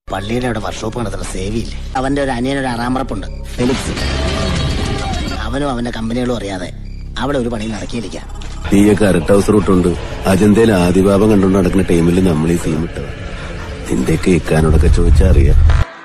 പള്ളിയുടെ അവിടെ വർക്ക്ഷോപ്പ് നടത്തുന്ന സേവിയില്ലേ അവന്റെ ഒരു അനിയനൊരു അറാമറപ്പുണ്ട് ഫെലിക്സ് അവനും അവന്റെ കമ്പനികളും അറിയാതെ അവിടെ ഒരു പണി നടക്കിയിരിക്കാം നീയൊക്കെ അരട്ട് ഹൗസ് റൂട്ടുണ്ട് അജന്തയിൽ ആദിഭാവം കണ്ടുകൊണ്ട് നടക്കുന്ന ടൈമിൽ നമ്മൾ ഈ സീം ഇട്ടത് നിന്റെയൊക്കെ ഇക്കാനോടൊക്കെ ചോദിച്ചാ അറിയാം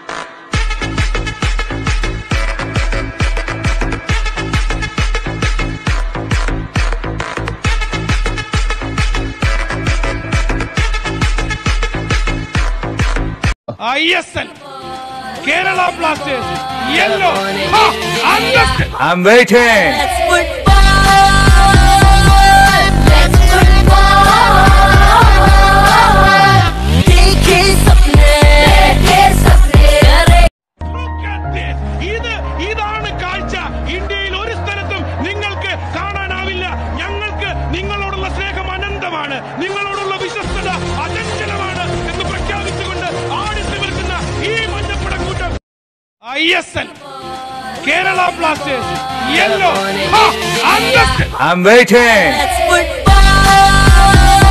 I S L Kerala blasters yellow understand I'm waiting. Let's football. Let's football. देखे सपने देखे सपने अरे ഇത് ഇതാണ് കാഴ്ച ഇന്ത്യയിൽ ഒരു സ്ഥലത്തും നിങ്ങൾക്ക് കാണാനാവില്ല ഞങ്ങൾക്ക് നിങ്ങളോടുള്ള സ്നേഹം അനന്തമാണ് നിങ്ങളോടുള്ള വിശ്വസ്തത അചഞ്ചലമാണ് എന്ന് പ്രഖ്യാപിച്ചുകൊണ്ട് ആടിച്ചു നിൽക്കുന്ന ഈ മഞ്ഞപ്പടക്കൂട്ടം I S L Kerala blasters yellow understand I'm waiting. Let's football.